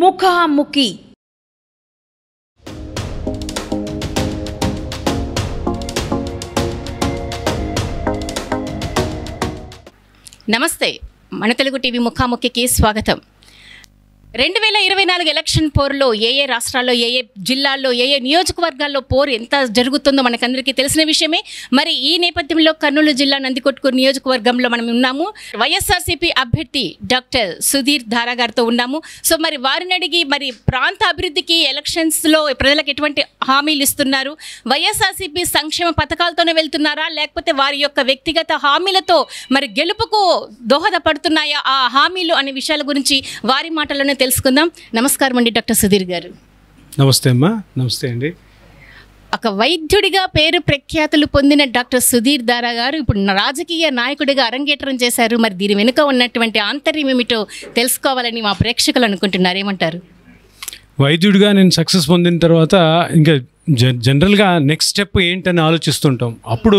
ముఖాముఖి నమస్తే మన తెలుగు టీవీ ముఖాముఖికి స్వాగతం రెండు వేల ఇరవై నాలుగు ఎలక్షన్ పోరులో ఏ ఏ రాష్ట్రాల్లో ఏ ఏ జిల్లాల్లో ఏ ఏ నియోజకవర్గాల్లో పోరు ఎంత జరుగుతుందో మనకందరికీ తెలిసిన విషయమే మరి ఈ నేపథ్యంలో కర్నూలు జిల్లా నందికొట్కూరు నియోజకవర్గంలో మనం ఉన్నాము వైఎస్ఆర్సీపీ అభ్యర్థి డాక్టర్ సుధీర్ ధారా గారితో ఉన్నాము సో మరి వారిని అడిగి మరి ప్రాంత అభివృద్ధికి ఎలక్షన్స్లో ప్రజలకు ఎటువంటి హామీలు ఇస్తున్నారు వైఎస్ఆర్సీపీ సంక్షేమ పథకాలతోనే వెళ్తున్నారా లేకపోతే వారి యొక్క వ్యక్తిగత హామీలతో మరి గెలుపుకు దోహదపడుతున్నాయా ఆ హామీలు అనే విషయాల గురించి వారి మాటల్లోనే తెలుసుకుందాం నమస్కారం అండి డాక్టర్ సుధీర్ గారు నమస్తే అమ్మా నమస్తే అండి ఒక వైద్యుడిగా పేరు ప్రఖ్యాతులు పొందిన డాక్టర్ సుధీర్ దారా గారు ఇప్పుడు రాజకీయ నాయకుడిగా అరంగేట్రం చేశారు మరి దీని వెనుక ఉన్నటువంటి ఆంతర్యం ఏమిటో తెలుసుకోవాలని మా ప్రేక్షకులు అనుకుంటున్నారు ఏమంటారు వైద్యుడిగా నేను సక్సెస్ పొందిన తర్వాత ఇంకా జ జనరల్గా నెక్స్ట్ స్టెప్ ఏంటని ఆలోచిస్తుంటాం అప్పుడు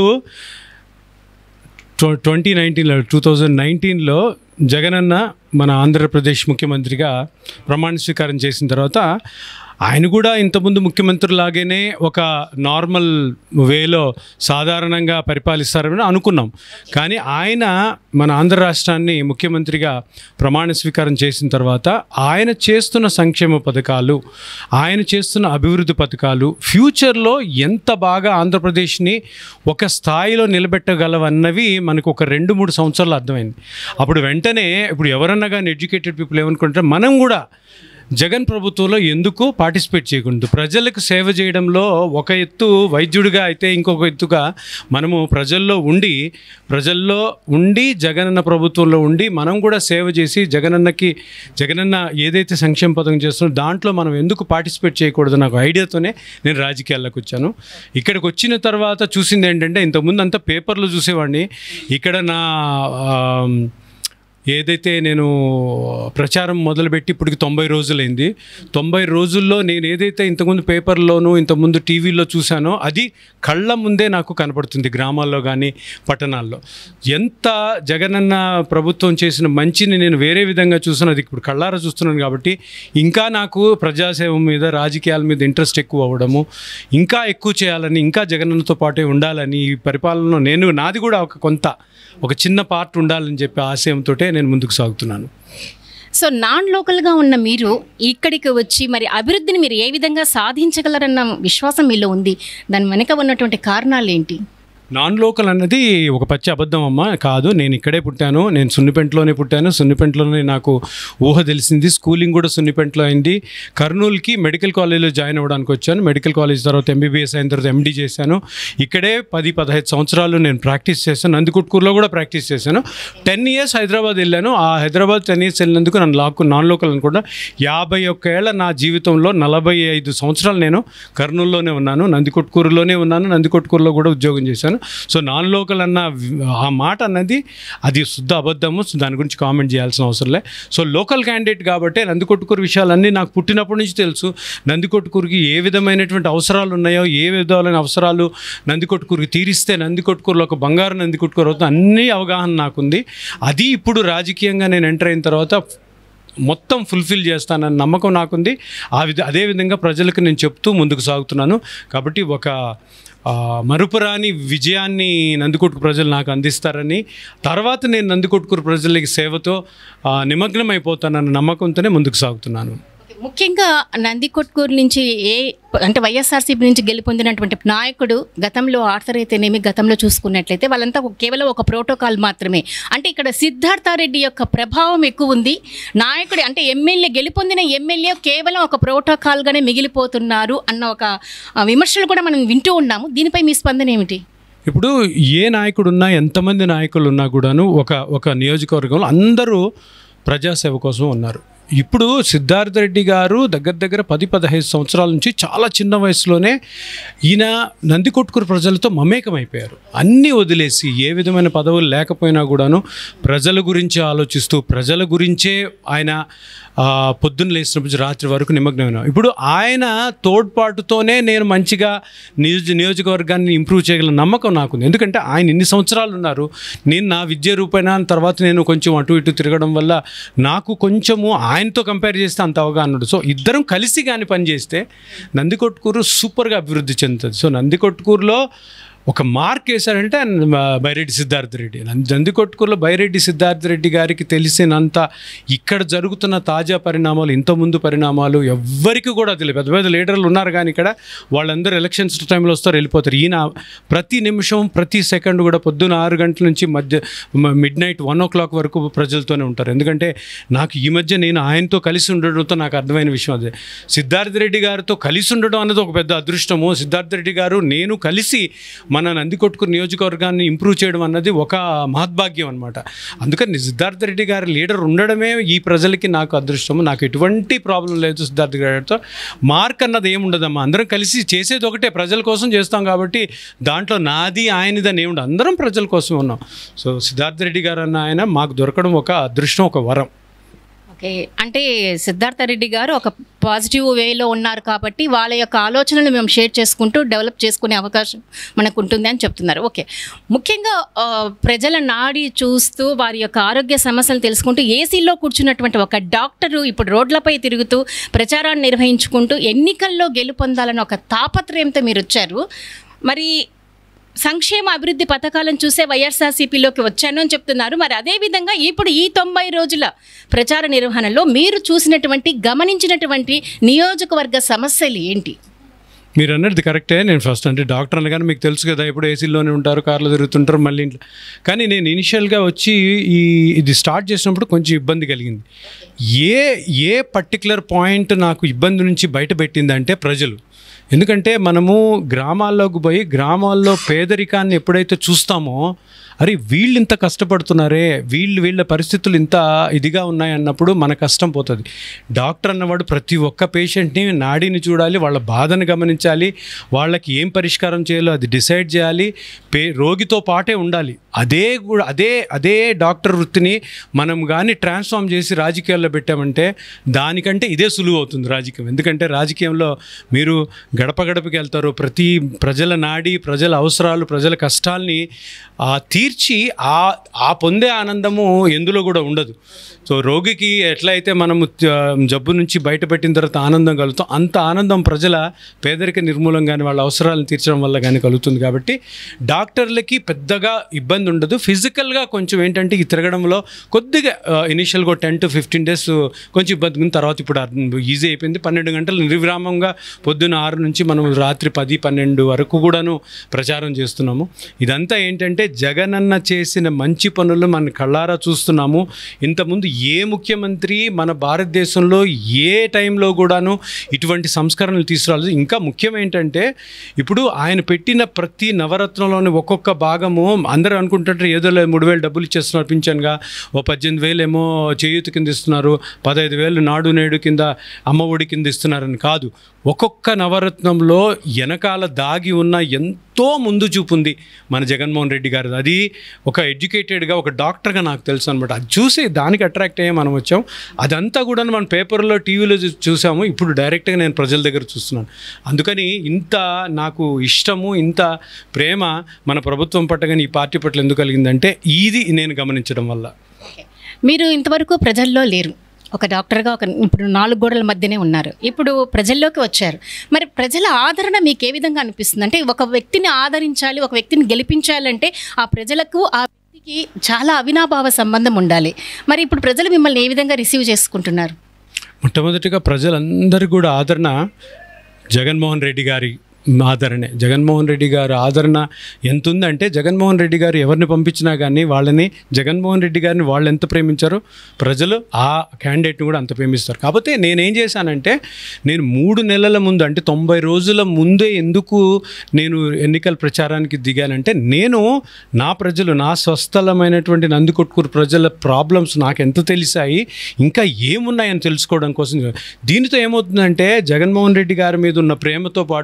ట్వంటీ నైన్టీన్లో టూ థౌజండ్ నైన్టీన్లో జగనన్న మన ఆంధ్రప్రదేశ్ ముఖ్యమంత్రిగా ప్రమాణ స్వీకారం చేసిన తర్వాత ఆయన కూడా ఇంతకుముందు ముఖ్యమంత్రిలాగానే ఒక నార్మల్ వేలో సాధారణంగా పరిపాలిస్తారని అనుకున్నాం కానీ ఆయన మన ఆంధ్ర రాష్ట్రాన్ని ముఖ్యమంత్రిగా ప్రమాణ స్వీకారం చేసిన తర్వాత ఆయన చేస్తున్న సంక్షేమ పథకాలు ఆయన చేస్తున్న అభివృద్ధి పథకాలు ఫ్యూచర్లో ఎంత బాగా ఆంధ్రప్రదేశ్ని ఒక స్థాయిలో నిలబెట్టగలవన్నవి మనకు ఒక రెండు మూడు సంవత్సరాలు అర్థమైంది అప్పుడు వెంటనే ఇప్పుడు ఎవరన్నా కానీ ఎడ్యుకేటెడ్ పీపుల్ ఏమనుకుంటారు మనం కూడా జగన్ ప్రభుత్వంలో ఎందుకు పార్టిసిపేట్ చేయకూడదు ప్రజలకు సేవ చేయడంలో ఒక ఎత్తు వైద్యుడిగా అయితే ఇంకొక ఎత్తుగా మనము ప్రజల్లో ఉండి ప్రజల్లో ఉండి జగనన్న ప్రభుత్వంలో ఉండి మనం కూడా సేవ చేసి జగనన్నకి జగనన్న ఏదైతే సంక్షేమ పథకం చేస్తున్నో దాంట్లో మనం ఎందుకు పార్టిసిపేట్ చేయకూడదు నాకు ఐడియాతోనే నేను రాజకీయాల్లోకి వచ్చాను ఇక్కడికి వచ్చిన తర్వాత చూసింది ఏంటంటే ఇంతకుముందు అంతా పేపర్లో చూసేవాడిని ఇక్కడ నా ఆ, ఏదైతే నేను ప్రచారం మొదలుపెట్టి ఇప్పటికి తొంభై రోజులైంది తొంభై రోజుల్లో నేను ఏదైతే ఇంతకుముందు పేపర్లోనూ ఇంతకుముందు టీవీలో చూశానో అది కళ్ళ ముందే నాకు కనపడుతుంది గ్రామాల్లో కానీ పట్టణాల్లో ఎంత జగనన్న ప్రభుత్వం చేసిన మంచిని నేను వేరే విధంగా చూసాను అది ఇప్పుడు కళ్ళారా చూస్తున్నాను కాబట్టి ఇంకా నాకు ప్రజాసేవ మీద రాజకీయాల మీద ఇంట్రెస్ట్ ఎక్కువ అవ్వడము ఇంకా ఎక్కువ చేయాలని ఇంకా జగనన్నతో పాటే ఉండాలని ఈ పరిపాలనలో నేను నాది కూడా ఒక కొంత ఒక చిన్న పార్ట్ ఉండాలని చెప్పి ఆశయంతో నేను ముందుకు సాగుతున్నాను సో నాన్ లోకల్గా ఉన్న మీరు ఇక్కడికి వచ్చి మరి అభివృద్ధిని మీరు ఏ విధంగా సాధించగలరన్న విశ్వాసం మీలో ఉంది దాని వెనుక ఉన్నటువంటి కారణాలు ఏంటి నాన్ లోకల్ అన్నది ఒక పచ్చి అబద్ధం అమ్మ కాదు నేను ఇక్కడే పుట్టాను నేను సున్నిపెంటలోనే పుట్టాను సున్నిపెంటలోనే నాకు ఊహ తెలిసింది స్కూలింగ్ కూడా సున్నిపెంటలో అయింది కర్నూలుకి మెడికల్ కాలేజ్లో జాయిన్ అవ్వడానికి వచ్చాను మెడికల్ కాలేజ్ తర్వాత ఎంబీబీఎస్ అయిన తర్వాత ఎండీ చేశాను ఇక్కడే పది పదహైదు సంవత్సరాలు నేను ప్రాక్టీస్ చేశాను నందికొట్కూరులో కూడా ప్రాక్టీస్ చేశాను టెన్ ఇయర్స్ హైదరాబాద్ వెళ్ళాను ఆ హైదరాబాద్ టెన్ ఇయర్స్ వెళ్ళినందుకు నన్ను లాక్కు నాన్ లోకల్ అనుకుంటా యాభై ఒక్క ఏళ్ళ నా జీవితంలో నలభై ఐదు సంవత్సరాలు నేను కర్నూలులోనే ఉన్నాను నందికొట్కూరులోనే ఉన్నాను నందికొట్కూరులో కూడా ఉద్యోగం చేశాను సో నాన్ లోకల్ అన్న వి- ఆ మాట అన్నది అది శుద్ధ అబద్ధము సో దాని గురించి కామెంట్ చేయాల్సిన అవసరం లే సో లోకల్ క్యాండిడేట్ కాబట్టి నందికొట్కూరు విషయాలన్నీ నాకు పుట్టినప్పటి నుంచి తెలుసు నందికొట్కూరుకి ఏ విధమైనటువంటి అవసరాలు ఉన్నాయో ఏ విధమైన అవసరాలు నందికొట్కూరుకి తీరిస్తే నందికొట్కూరులో ఒక బంగారు నందికొట్కూరు అవుతుంది అన్ని అవగాహన నాకుంది అది ఇప్పుడు రాజకీయంగా నేను ఎంటర్ అయిన తర్వాత మొత్తం ఫుల్ఫిల్ చేస్తానన్న నమ్మకం నాకుంది ఆ విధ అదేవిధంగా ప్రజలకు నేను చెప్తూ ముందుకు సాగుతున్నాను కాబట్టి ఒక ఆ, మరుపురాని విజయాన్ని నందికొట్కు ప్రజలు నాకు అందిస్తారని తర్వాత నేను నందికొట్కూరు ప్రజలకి సేవతో ఆ, నిమగ్నం అయిపోతానన్న నమ్మకంతోనే ముందుకు సాగుతున్నాను ముఖ్యంగా నందికొట్కూరు నుంచి ఏ అంటే వైఎస్ఆర్సీపీ నుంచి గెలుపొందినటువంటి నాయకుడు గతంలో ఆర్థర్ అయితేనేమి గతంలో చూసుకున్నట్లయితే వాళ్ళంతా ఒక- కేవలం ఒక ప్రోటోకాల్ మాత్రమే అంటే ఇక్కడ సిద్ధార్థారెడ్డి యొక్క ప్రభావం ఎక్కువ ఉంది నాయకుడు అంటే ఎమ్మెల్యే గెలుపొందిన ఎమ్మెల్యే కేవలం ఒక ప్రోటోకాల్గానే మిగిలిపోతున్నారు అన్న ఒక ఆ, విమర్శలు కూడా మనం వింటూ ఉన్నాము దీనిపై మీ స్పందన ఏమిటి ఇప్పుడు ఏ నాయకుడు ఉన్నా ఎంతమంది నాయకులు ఉన్నా కూడాను ఒక ఒక నియోజకవర్గంలో అందరూ ప్రజాసేవ కోసం ఉన్నారు ఇప్పుడు సిద్ధార్థ రెడ్డి గారు దగ్గర దగ్గర పది పదహైదు సంవత్సరాల నుంచి చాలా చిన్న వయసులోనే ఈయన నందికొట్కూరు ప్రజలతో మమేకమైపోయారు అన్నీ వదిలేసి ఏ విధమైన పదవులు లేకపోయినా కూడాను ప్రజల గురించి ఆలోచిస్తూ ప్రజల గురించే ఆయన ఆ, పొద్దున్న లేచినప్పటి నుంచి రాత్రి వరకు నిమగ్నమైన ఇప్పుడు ఆయన తోడ్పాటుతోనే నేను మంచిగా నియోజ నియోజకవర్గాన్ని ఇంప్రూవ్ చేయగల నమ్మకం నాకుంది ఎందుకంటే ఆయన ఇన్ని సంవత్సరాలు ఉన్నారు నేను నా విద్య రూపేణ తర్వాత నేను కొంచెం అటు ఇటు తిరగడం వల్ల నాకు కొంచెము ఆయనతో కంపేర్ చేస్తే అంత అవగాహన ఉండదు సో ఇద్దరం కలిసి కానీ పనిచేస్తే నందికొట్కూరు సూపర్గా అభివృద్ధి చెందుతుంది సో నందికొట్కూరులో ఒక మార్క్ వేశారంటే ఆయన బైరెడ్డి సిద్ధార్థ రెడ్డి నంది- నందికొట్కూరులో బైరెడ్డి సిద్ధార్థ రెడ్డి గారికి తెలిసినంత ఇక్కడ జరుగుతున్న తాజా పరిణామాలు ఇంతకుముందు పరిణామాలు ఎవ్వరికి కూడా తెలియదు పెద్ద పెద్ద లీడర్లు ఉన్నారు కానీ ఇక్కడ వాళ్ళందరూ ఎలక్షన్స్ టైంలో వస్తారు వెళ్ళిపోతారు ఈయన ప్రతి నిమిషం ప్రతి సెకండ్ కూడా పొద్దున ఆరు గంటల నుంచి మధ్య midnight one o'clock వరకు ప్రజలతోనే ఉంటారు ఎందుకంటే నాకు ఈ మధ్య నేను ఆయనతో కలిసి ఉండడంతో నాకు అర్థమైన విషయం అదే సిద్ధార్థ రెడ్డి గారితో కలిసి ఉండడం అనేది ఒక పెద్ద అదృష్టము సిద్ధార్థ రెడ్డి గారు నేను కలిసి మన నందికొట్కూరు నియోజకవర్గాన్ని ఇంప్రూవ్ చేయడం అన్నది ఒక మహద్భాగ్యం అనమాట అందుకని సిద్ధార్థ రెడ్డి గారి లీడర్ ఉండడమే ఈ ప్రజలకి నాకు అదృష్టము నాకు ఎటువంటి ప్రాబ్లం లేదు సిద్ధార్థ గారితో మార్క్ అన్నది ఏముండదమ్మా అందరం కలిసి చేసేది ఒకటే ప్రజల కోసం చేస్తాం కాబట్టి దాంట్లో నాది ఆయనదని ఏముండదు అందరం ప్రజల కోసం ఉన్నాం సో సిద్ధార్థ రెడ్డి గారు అన్న ఆయన మాకు దొరకడం ఒక అదృష్టం ఒక వరం ఓకే అంటే సిద్ధార్థ రెడ్డి గారు ఒక పాజిటివ్ వేలో ఉన్నారు కాబట్టి వాళ్ళ యొక్క ఆలోచనలు మేము షేర్ చేసుకుంటూ డెవలప్ చేసుకునే అవకాశం మనకు ఉంటుంది అని చెప్తున్నారు ఓకే ముఖ్యంగా ఆ, ప్రజల నాడి చూస్తూ వారి యొక్క ఆరోగ్య సమస్యలు తెలుసుకుంటూ ఏసీలో కూర్చున్నటువంటి ఒక డాక్టరు ఇప్పుడు రోడ్లపై తిరుగుతూ ప్రచారాన్ని నిర్వహించుకుంటూ ఎన్నికల్లో గెలుపొందాలని ఒక తాపత్రయంతో మీరు వచ్చారు మరి సంక్షేమ అభివృద్ధి పథకాలను చూసే వైఎస్ఆర్సీపీలోకి వచ్చాను అని చెప్తున్నారు మరి అదే విధంగా ఇప్పుడు ఈ తొంభై రోజుల ప్రచార నిర్వహణలో మీరు చూసినటువంటి గమనించినటువంటి నియోజకవర్గ సమస్యలు ఏంటి మీరు అన్నది కరెక్టే నేను ఫస్ట్ అంటే డాక్టర్ అనగానే మీకు తెలుసు కదా ఇప్పుడు ఏసీలోనే ఉంటారు కార్లో తిరుగుతుంటారు మళ్ళీ ఇంట్లో కానీ నేను ఇనిషియల్గా వచ్చి ఈ ఇది స్టార్ట్ చేసినప్పుడు కొంచెం ఇబ్బంది కలిగింది ఏ ఏ పర్టికులర్ పాయింట్ నాకు ఇబ్బంది నుంచి బయటపెట్టిందంటే ప్రజలు ఎందుకంటే మనము గ్రామాల్లోకి పోయి గ్రామాల్లో పేదరికాన్ని ఎప్పుడైతే చూస్తామో అరే వీళ్ళు ఇంత కష్టపడుతున్నారే వీళ్ళు వీళ్ళ పరిస్థితులు ఇంత ఇదిగా ఉన్నాయన్నప్పుడు మన కష్టం పోతుంది డాక్టర్ అన్నవాడు ప్రతి ఒక్క పేషెంట్ని నాడిని చూడాలి వాళ్ళ బాధను గమనించాలి వాళ్ళకి ఏం పరిష్కారం చేయాలో అది డిసైడ్ చేయాలి పే రోగితో పాటే ఉండాలి అదే కూడా అదే అదే డాక్టర్ వృత్తిని మనం కానీ ట్రాన్స్ఫార్మ్ చేసి రాజకీయాల్లో పెట్టామంటే దానికంటే ఇదే సులువు అవుతుంది రాజకీయం ఎందుకంటే రాజకీయంలో మీరు గడప గడపకి వెళ్తారు ప్రతి ప్రజల నాడి ప్రజల అవసరాలు ప్రజల కష్టాల్ని ఆ తీర్చి ఆ ఆ పొందే ఆనందము ఎందులో కూడా ఉండదు సో రోగికి ఎట్లయితే మనము ఆ, జబ్బు నుంచి బయటపెట్టిన తర్వాత ఆనందం కలుగుతాం అంత ఆనందం ప్రజల పేదరిక నిర్మూలం కానీ వాళ్ళ అవసరాలను తీర్చడం వల్ల కానీ కలుగుతుంది కాబట్టి డాక్టర్లకి పెద్దగా ఇబ్బంది ఉండదు ఫిజికల్గా కొంచెం ఏంటంటే ఈ తిరగడంలో కొద్దిగా ఇనిషియల్గా టెన్ టు ఫిఫ్టీన్ డేస్ కొంచెం ఇబ్బంది ఉంది తర్వాత ఇప్పుడు ఈజీ అయిపోయింది పన్నెండు గంటలు నిర్విరామంగా పొద్దున్న ఆరు నుంచి మనం రాత్రి పది పన్నెండు వరకు కూడాను ప్రచారం చేస్తున్నాము ఇదంతా ఏంటంటే జగనన్న చేసిన మంచి పనులు మన కళ్ళారా చూస్తున్నాము ఇంతకుముందు ఏ ముఖ్యమంత్రి మన భారతదేశంలో ఏ టైంలో కూడాను ఇటువంటి సంస్కరణలు తీసుకురాలేదు ఇంకా ముఖ్యం ఏంటంటే ఇప్పుడు ఆయన పెట్టిన ప్రతి నవరత్నంలోని ఒక్కొక్క భాగము అందరూ అనుకుంటుంటారు ఏదో లేదు మూడు వేలు డబ్బులు ఇచ్చేస్తున్నారు పింఛన్గా ఓ పద్దెనిమిది వేలు ఏమో చేయూత కింద ఇస్తున్నారు పదహైదు వేలు నాడు నేడు కింద అమ్మ ఒడి కింద ఇస్తున్నారని కాదు ఒక్కొక్క నవరత్నంలో వెనకాల దాగి ఉన్న ఎంతో ముందు చూపుంది మన జగన్మోహన్ రెడ్డి గారు అది ఒక ఎడ్యుకేటెడ్గా ఒక డాక్టర్గా నాకు తెలుసు అనమాట అది చూసి దానికి అట్రాక్ట్ అయ్యే మనం వచ్చాం అదంతా కూడా మన పేపర్లో టీవీలో చూ- చూసాము ఇప్పుడు డైరెక్ట్గా నేను ప్రజల దగ్గర చూస్తున్నాను అందుకని ఇంత నాకు ఇష్టము ఇంత ప్రేమ మన ప్రభుత్వం పట్ల కానీ ఈ పార్టీ పట్ల ఎందుకు కలిగిందంటే ఇది నేను గమనించడం వల్ల మీరు ఇంతవరకు ప్రజల్లో లేరు ఒక డాక్టర్గా ఒక ఇప్పుడు నాలుగు గోడల మధ్యనే ఉన్నారు ఇప్పుడు ప్రజల్లోకి వచ్చారు మరి ప్రజల ఆదరణ మీకు ఏ విధంగా అనిపిస్తుంది అంటే ఒక వ్యక్తిని ఆదరించాలి ఒక వ్యక్తిని గెలిపించాలంటే ఆ ప్రజలకు ఆ వ్యక్తికి చాలా అవినాభావ సంబంధం ఉండాలి మరి ఇప్పుడు ప్రజలు మిమ్మల్ని ఏ విధంగా రిసీవ్ చేసుకుంటున్నారు మొట్టమొదటిగా ప్రజలందరూ కూడా ఆదరణ జగన్మోహన్ రెడ్డి గారి ఆదరణే జగన్మోహన్ రెడ్డి గారి ఆదరణ ఎంత ఉందంటే జగన్మోహన్ రెడ్డి గారు ఎవరిని పంపించినా కానీ వాళ్ళని జగన్మోహన్ రెడ్డి గారిని వాళ్ళు ఎంత ప్రేమించారో ప్రజలు ఆ క్యాండిడేట్ని కూడా అంత ప్రేమిస్తారు కాకపోతే నేనేం చేశానంటే నేను మూడు నెలల ముందు అంటే తొంభై రోజుల ముందే ఎందుకు నేను ఎన్నికల ప్రచారానికి దిగానంటే నేను నా ప్రజలు నా స్వస్థలమైనటువంటి నందికొట్కూరు ప్రజల ప్రాబ్లమ్స్ నాకు ఎంత తెలిసాయి ఇంకా ఏమున్నాయని తెలుసుకోవడం కోసం దీనితో ఏమవుతుందంటే జగన్మోహన్ రెడ్డి గారి మీద ఉన్న ప్రేమతో పాటు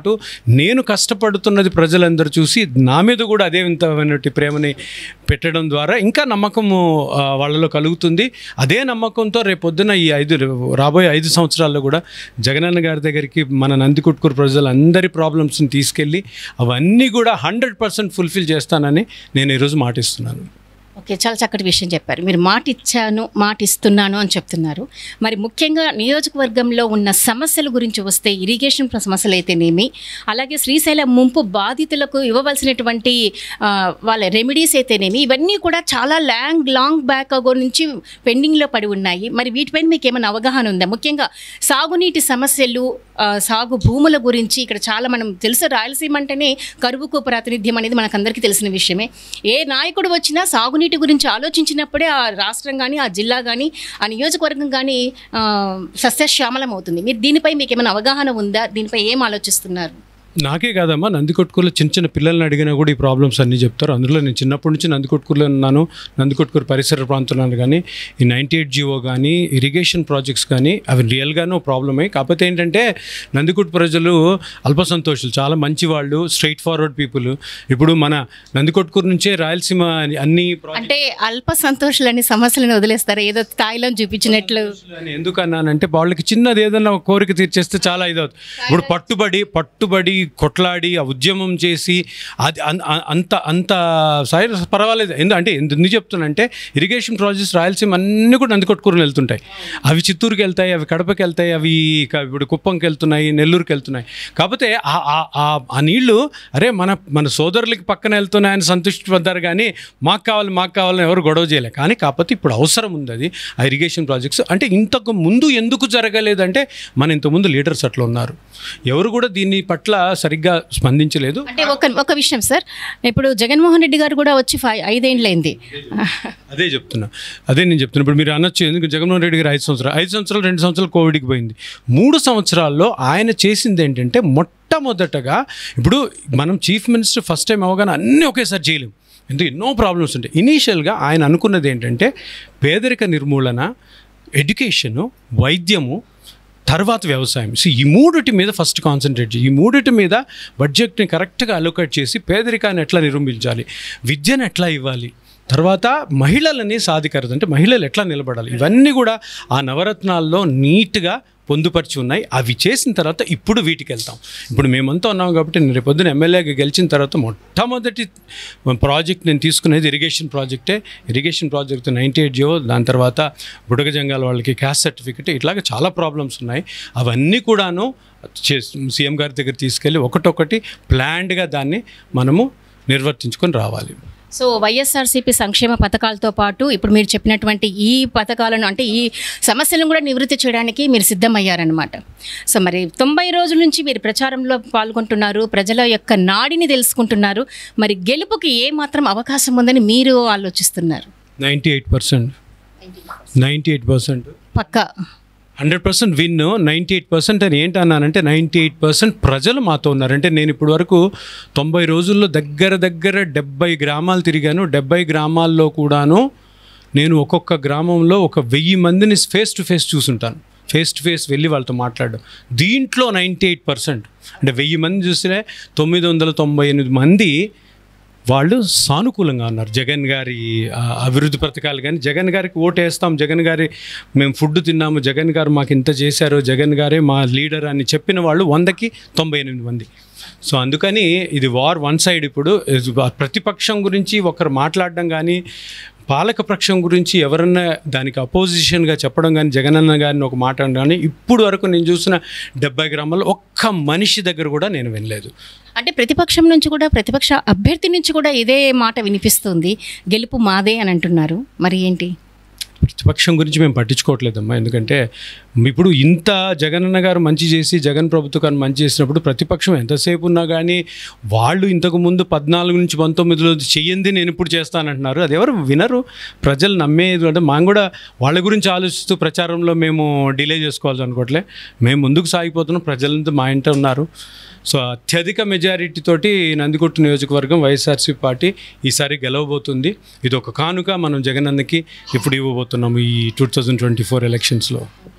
నేను కష్టపడుతున్నది ప్రజలందరూ చూసి నా మీద కూడా అదే వింతమైనటువంటి ప్రేమని పెట్టడం ద్వారా ఇంకా నమ్మకము ఆ, వాళ్ళలో కలుగుతుంది అదే నమ్మకంతో రేపొద్దున ఈ ఐదు రాబోయే ఐదు సంవత్సరాల్లో కూడా జగనన్న గారి దగ్గరికి మన నందికొట్కూరు ప్రజలందరి ప్రాబ్లమ్స్ని తీసుకెళ్ళి అవన్నీ కూడా హండ్రెడ్ పర్సెంట్ ఫుల్ఫిల్ చేస్తానని నేను ఈరోజు మాటిస్తున్నాను ఓకే చాలా చక్కటి విషయం చెప్పారు మీరు మాట ఇచ్చాను మాట ఇస్తున్నాను అని చెప్తున్నారు మరి ముఖ్యంగా నియోజకవర్గంలో ఉన్న సమస్యల గురించి వస్తే ఇరిగేషన్ ప్ర- సమస్యలు అయితేనేమి అలాగే శ్రీశైలం ముంపు బాధితులకు ఇవ్వవలసినటువంటి ఆ, వాళ్ళ రెమెడీస్ అయితేనేమి ఇవన్నీ కూడా చాలా లాంగ్ లాంగ్ బ్యాక్ అగో నుంచి పెండింగ్లో పడి ఉన్నాయి మరి వీటిపైన మీకు ఏమైనా అవగాహన ఉందా ముఖ్యంగా సాగునీటి సమస్యలు ఆ, సాగు భూముల గురించి ఇక్కడ చాలా మనం తెలుసు రాయలసీమ అంటేనే కరువుకు ప్రాతినిధ్యం అనేది మనకందరికీ తెలిసిన విషయమే ఏ నాయకుడు వచ్చినా సాగునీటి గురించి ఆలోచించినప్పుడే ఆ రాష్ట్రం కానీ ఆ జిల్లా కానీ ఆ నియోజకవర్గం కానీ ఆ, సస్యశ్యామలం అవుతుంది మీరు దీనిపై మీకు ఏమైనా అవగాహన ఉందా దీనిపై ఏం ఆలోచిస్తున్నారు నాకే కాదమ్మా నందికొట్కూరులో చిన్న చిన్న పిల్లల్ని అడిగినా కూడా ఈ ప్రాబ్లమ్స్ అన్నీ చెప్తారు అందులో నేను చిన్నప్పటి నుంచి నందికొట్కూరులో ఉన్నాను నందికొట్కూరు పరిసర ప్రాంతంలో కానీ ఈ నైంటీ ఎయిట్ జియో కానీ ఇరిగేషన్ ప్రాజెక్ట్స్ కానీ అవి రియల్గానూ ప్రాబ్లమే కాకపోతే ఏంటంటే నందికొట్టు ప్రజలు అల్పసంతోషులు చాలా మంచి వాళ్ళు స్ట్రైట్ ఫార్వర్డ్ పీపుల్ ఇప్పుడు మన నందికొట్కూరు నుంచే రాయలసీమ అని- అన్ని projects అంటే అల్ప సంతోషాలని సమస్యలను వదిలేస్తారు ఏదో స్థాయిలో చూపించినట్లు అని ఎందుకు అన్నానంటే వాళ్ళకి చిన్నది ఏదైనా ఒక కోరిక తీర్చేస్తే చాలా ఇదవుతుంది ఇప్పుడు పట్టుబడి పట్టుబడి కొట్లాడి ఆ ఉద్యమం చేసి అది అన్- అ- అంత అంత సై పర్వాలేదు ఎందు అంటే ఎందు- ఎందుకు చెప్తున్నానంటే ఇరిగేషన్ ప్రాజెక్ట్స్ రాయలసీమ అన్నీ కూడా నందికొట్టుకూరుని వెళ్తుంటాయి అవి చిత్తూరుకి వెళ్తాయి అవి కడపకి వెళ్తాయి అవి ఇక ఇప్పుడు కుప్పంకి వెళ్తున్నాయి నెల్లూరుకి వెళ్తున్నాయి కాకపోతే ఆ- ఆ- ఆ- ఆ నీళ్లు అరే మన మన సోదరులకి పక్కన వెళ్తున్నాయని సంతృష్టి పడ్డారు కానీ మాకు కావాలి మాకు కావాలని ఎవరు గొడవ చేయలే కానీ కాకపోతే ఇప్పుడు అవసరం ఉంది అది ఆ ఇరిగేషన్ ప్రాజెక్ట్స్ అంటే ఇంతకు ముందు ఎందుకు జరగలేదంటే మన ఇంతకుముందు లీడర్స్ అట్లా ఉన్నారు ఎవరు కూడా దీని పట్ల సరిగ్గా స్పందించలేదు అంటే ఒక ఒక విషయం సార్ ఇప్పుడు జగన్మోహన్ రెడ్డి గారు కూడా వచ్చి ఫై ఐదేండ్లైంది అదే చెప్తున్నా అదే నేను చెప్తున్నా ఇప్పుడు మీరు అనొచ్చు ఎందుకు జగన్మోహన్ రెడ్డి గారు ఐదు సంవత్సరాలు ఐదు సంవత్సరాలు రెండు సంవత్సరాలు కోవిడ్కి పోయింది మూడు సంవత్సరాల్లో ఆయన చేసింది ఏంటంటే మొట్టమొదటగా ఇప్పుడు మనం చీఫ్ మినిస్టర్ ఫస్ట్ టైం అవగానే అన్నీ ఒకేసారి చేయలేం ఎందుకు ఎన్నో ప్రాబ్లమ్స్ ఉంటాయి ఇనీషియల్గా ఆయన అనుకున్నది ఏంటంటే పేదరిక నిర్మూలన ఎడ్యుకేషను వైద్యము తర్వాత వ్యవసాయం సో ఈ మూడిటి మీద ఫస్ట్ కాన్సన్ట్రేట్ చేయి ఈ మూడిటి మీద బడ్జెట్ని కరెక్ట్గా అలోకేట్ చేసి పేదరికాన్ని ఎట్లా నిర్మించాలి విద్యను ఎట్లా ఇవ్వాలి తర్వాత మహిళలని సాధికారత అంటే మహిళలు ఎట్లా నిలబడాలి ఇవన్నీ కూడా ఆ నవరత్నాల్లో నీట్గా పొందుపరిచి ఉన్నాయి అవి చేసిన తర్వాత ఇప్పుడు వీటికి వెళ్తాం ఇప్పుడు మేమంతా ఉన్నాం కాబట్టి నేను రేపు పొద్దున ఎమ్మెల్యేగా గెలిచిన తర్వాత మొట్టమొదటి ప్రాజెక్ట్ నేను తీసుకునేది ఇరిగేషన్ ప్రాజెక్టే irrigation project ninety eight GO దాని తర్వాత బుడగ జంగాల వాళ్ళకి క్యాస్ట్ సర్టిఫికెట్ ఇట్లాగ చాలా ప్రాబ్లమ్స్ ఉన్నాయి అవన్నీ కూడాను చే సీఎం గారి దగ్గర తీసుకెళ్ళి ఒకటొకటి ప్లాన్డ్గా దాన్ని మనము నిర్వర్తించుకొని రావాలి సో వైఎస్ఆర్సీపీ సంక్షేమ పథకాలతో పాటు ఇప్పుడు మీరు చెప్పినటువంటి ఈ పథకాలను అంటే ఈ సమస్యలను కూడా నివృత్తి చేయడానికి మీరు సిద్ధమయ్యారనమాట సో మరి తొంభై రోజుల నుంచి మీరు ప్రచారంలో పాల్గొంటున్నారు ప్రజల యొక్క నాడిని తెలుసుకుంటున్నారు మరి గెలుపుకి ఏ మాత్రం అవకాశం ఉందని మీరు ఆలోచిస్తున్నారు ninety eight percent ninety eight percent పక్కా hundred percent win ninety eight percent అని ఏంటన్నానంటే నైంటీ ఎయిట్ పర్సెంట్ ప్రజలు మాతో ఉన్నారు అంటే నేను ఇప్పటి వరకు తొంభై రోజుల్లో దగ్గర దగ్గర డెబ్బై గ్రామాలు తిరిగాను డెబ్బై గ్రామాల్లో కూడాను నేను ఒక్కొక్క గ్రామంలో ఒక వెయ్యి మందిని ఫేస్ టు ఫేస్ చూసుంటాను ఫేస్ టు ఫేస్ వెళ్ళి వాళ్ళతో మాట్లాడడం దీంట్లో నైంటీ ఎయిట్ పర్సెంట్ అంటే వెయ్యి మంది చూస్తే తొమ్మిది వందల తొంభై ఎనిమిది మంది వాళ్ళు సానుకూలంగా ఉన్నారు జగన్ గారి ఆ, అభివృద్ధి పథకాలు కానీ జగన్ గారికి ఓటు వేస్తాం జగన్ గారి మేము ఫుడ్ తిన్నాము జగన్ గారు మాకు ఇంత చేశారు జగన్ గారే మా లీడర్ అని చెప్పిన వాళ్ళు వందకి తొంభై ఎనిమిది మంది సో అందుకని ఇది వార్ వన్ సైడ్ ఇప్పుడు ఇది ప్రతిపక్షం గురించి ఒకరు మాట్లాడడం కానీ పాలక పక్షం గురించి ఎవరన్నా దానికి అపోజిషన్గా చెప్పడం కానీ జగనన్న గారిని ఒక మాట అనడం కానీ ఇప్పుడు వరకు నేను చూసిన డెబ్బై గ్రామాల్లో ఒక్క మనిషి దగ్గర కూడా నేను వినలేదు అంటే ప్రతిపక్షం నుంచి కూడా ప్రతిపక్ష అభ్యర్థి నుంచి కూడా ఇదే మాట వినిపిస్తుంది గెలుపు మాదే అని అంటున్నారు మరి ఏంటి ప్రతిపక్షం గురించి మేము పట్టించుకోవట్లేదమ్మా ఎందుకంటే ఇప్పుడు ఇంత జగనన్న గారు మంచి చేసి జగన్ ప్రభుత్వం మంచి చేసినప్పుడు ప్రతిపక్షం ఎంతసేపు ఉన్నా కానీ వాళ్ళు ఇంతకు ముందు పద్నాలుగు నుంచి పంతొమ్మిదిలో చెయ్యింది నేను ఇప్పుడు చేస్తానంటున్నారు అది ఎవరు వినరు ప్రజలు నమ్మేది అంటే మనం కూడా వాళ్ళ గురించి ఆలోచిస్తూ ప్రచారంలో మేము డిలే చేసుకోవాల్సి అనుకోవట్లే మేము ముందుకు సాగిపోతున్నాం ప్రజలంతా మా ఇంట ఉన్నారు సో అత్యధిక మెజారిటీ తోటి నందికొట్టు నియోజకవర్గం వైఎస్ఆర్సీ పార్టీ ఈసారి గెలవబోతుంది ఇది ఒక కానుక మనం జగనన్నకి ఇప్పుడు ఇవ్వబోతున్నాము ఈ టూ థౌజండ్ ట్వంటీ ఫోర్ ఎలక్షన్స్లో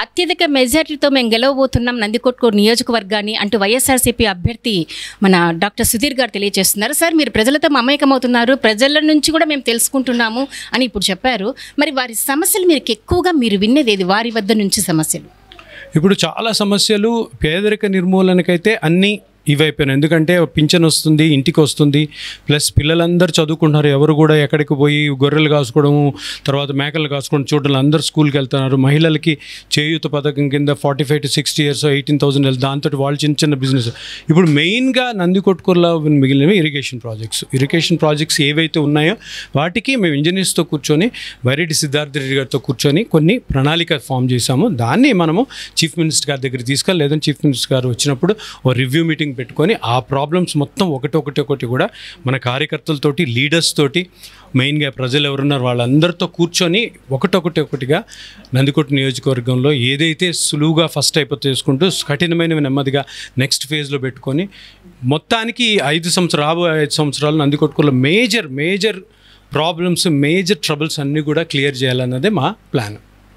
అత్యధిక మెజారిటీతో మేము గెలవబోతున్నాం నందికొట్కూరు నియోజకవర్గాన్ని అంటూ వైఎస్ఆర్సీపీ అభ్యర్థి మన డాక్టర్ సుధీర్ గారు తెలియజేస్తున్నారు సార్ మీరు ప్రజలతో మమేకమవుతున్నారు ప్రజల నుంచి కూడా మేము తెలుసుకుంటున్నాము అని ఇప్పుడు చెప్పారు మరి వారి సమస్యలు మీరు ఎక్కువగా మీరు విన్నది ఏది వారి వద్ద నుంచి సమస్యలు ఇప్పుడు చాలా సమస్యలు పేదరిక నిర్మూలనకైతే అన్నీ ఇవైపోయినాయి ఎందుకంటే పింఛన్ వస్తుంది ఇంటికి వస్తుంది ప్లస్ పిల్లలందరూ చదువుకుంటున్నారు ఎవరు కూడా ఎక్కడికి పోయి గొర్రెలు కాసుకోవడము తర్వాత మేకలు కాసుకోవడం చూడడం అందరూ స్కూల్కి వెళ్తున్నారు మహిళలకి చేయూత పథకం కింద forty five to sixty years eighteen thousand దాంతో వాళ్ళు చిన్న చిన్న బిజినెస్ ఇప్పుడు మెయిన్గా నందికొట్కూరులో మిగిలినవి ఇరిగేషన్ ప్రాజెక్ట్స్ ఇరిగేషన్ ప్రాజెక్ట్స్ ఏవైతే ఉన్నాయో వాటికి మేము ఇంజనీర్స్తో కూర్చొని వైరెడ్డి సిద్ధార్థ రెడ్డి గారితో కూర్చొని కొన్ని ప్రణాళిక ఫామ్ చేశాము దాన్ని మనము చీఫ్ మినిస్టర్ గారి దగ్గర తీసుకెళ్ళి లేదంటే చీఫ్ మినిస్టర్ గారు వచ్చినప్పుడు ఓ రివ్యూ మీటింగ్ పెట్టుకొని ఆ ప్రాబ్లమ్స్ మొత్తం ఒకటి ఒకటి ఒకటి కూడా మన కార్యకర్తలతోటి లీడర్స్ తోటి మెయిన్గా ప్రజలు ఎవరున్నారు వాళ్ళందరితో కూర్చొని ఒకటొకటి ఒకటిగా నందికొట్టు నియోజకవర్గంలో ఏదైతే సులువుగా ఫస్ట్ అయిపోతే చేసుకుంటూ కఠినమైనవి నెమ్మదిగా నెక్స్ట్ ఫేజ్లో పెట్టుకొని మొత్తానికి ఐదు సంవత్సరాలు రాబోయే ఐదు సంవత్సరాలు నందికొట్టుకులో major major problems major troubles అన్నీ కూడా క్లియర్ చేయాలన్నదే మా ప్లాన్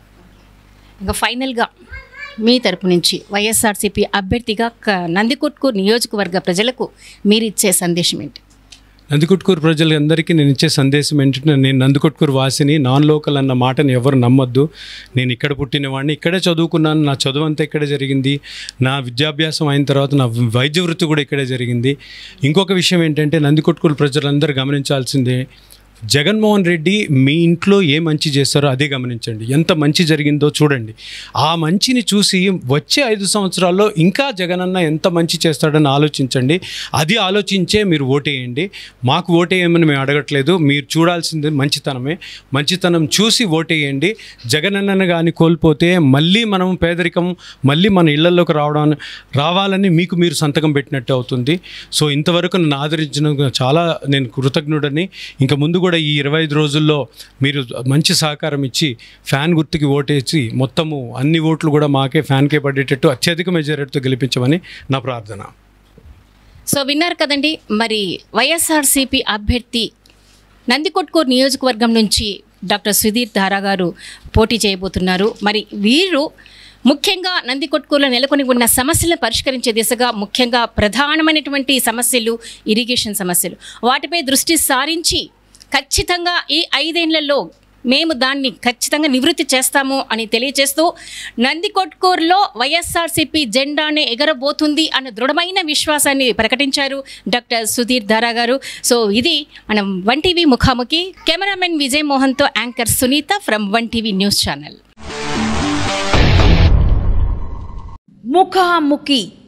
ఇంకా ఫైనల్గా మీ తరపు నుంచి వైఎస్ఆర్సీపీ అభ్యర్థిగా క- నందికొట్కూరు నియోజకవర్గ ప్రజలకు మీరు ఇచ్చే సందేశం ఏంటి నందికొట్కూరు ప్రజలందరికీ నేను ఇచ్చే సందేశం ఏంటంటే నేను నందికొట్కూరు వాసిని నాన్ లోకల్ అన్న మాటని ఎవరు నమ్మొద్దు నేను ఇక్కడ పుట్టినవాడిని ఇక్కడే చదువుకున్నాను నా చదువు అంతా ఇక్కడే జరిగింది నా విద్యాభ్యాసం అయిన తర్వాత నా వైద్య వృత్తి కూడా ఇక్కడే జరిగింది ఇంకొక విషయం ఏంటంటే నందికొట్కూరు ప్రజలందరూ గమనించాల్సిందే జగన్మోహన్ రెడ్డి మీ ఇంట్లో ఏ మంచి చేస్తారో అదే గమనించండి ఎంత మంచి జరిగిందో చూడండి ఆ మంచిని చూసి వచ్చే ఐదు సంవత్సరాల్లో ఇంకా జగనన్న ఎంత మంచి చేస్తాడని ఆలోచించండి అది ఆలోచించే మీరు ఓటేయండి మాకు ఓటేయమని మేము అడగట్లేదు మీరు చూడాల్సింది మంచితనమే మంచితనం చూసి ఓటేయండి జగనన్నను కానీ కోల్పోతే మళ్ళీ మనం పేదరికం మళ్ళీ మన ఇళ్లలోకి రావడం రావాలని మీకు మీరు సంతకం పెట్టినట్టు అవుతుంది సో ఇంతవరకు నన్ను ఆదరించిన చాలా నేను కృతజ్ఞుడని ఇంకా ముందు కూడా ఈ ఇరవై ఐదు రోజుల్లో మీరు మంచి సహకారం ఇచ్చి ఫ్యాన్ గుర్తుకి ఓటేసి మొత్తము అన్ని ఓట్లు కూడా మాకే ఫ్యాన్కే పడేటట్టు అత్యధిక మెజారిటీతో గెలిపించమని నా ప్రార్థన సో విన్నారు కదండి మరి వైఎస్ఆర్సీపీ అభ్యర్థి నందికొట్కూరు నియోజకవర్గం నుంచి డాక్టర్ సుధీర్ ధారా గారు పోటీ చేయబోతున్నారు మరి వీరు ముఖ్యంగా నందికొట్కూరులో నెలకొని ఉన్న సమస్యలను పరిష్కరించే దిశగా ముఖ్యంగా ప్రధానమైనటువంటి సమస్యలు ఇరిగేషన్ సమస్యలు వాటిపై దృష్టి సారించి ఖచ్చితంగా ఈ ఐదేళ్లలో మేము దాన్ని ఖచ్చితంగా నివృత్తి చేస్తాము అని తెలియజేస్తూ నందికొట్కూరులో వైఎస్ఆర్సీపీ జెండానే ఎగరబోతుంది అన్న దృఢమైన విశ్వాసాన్ని ప్రకటించారు డాక్టర్ సుధీర్ దారా గారు సో ఇది మనం వన్ టీవీ ముఖాముఖి కెమెరామెన్ విజయ్ మోహన్తో anchor Sunitha from one TV news channel ముఖాముఖి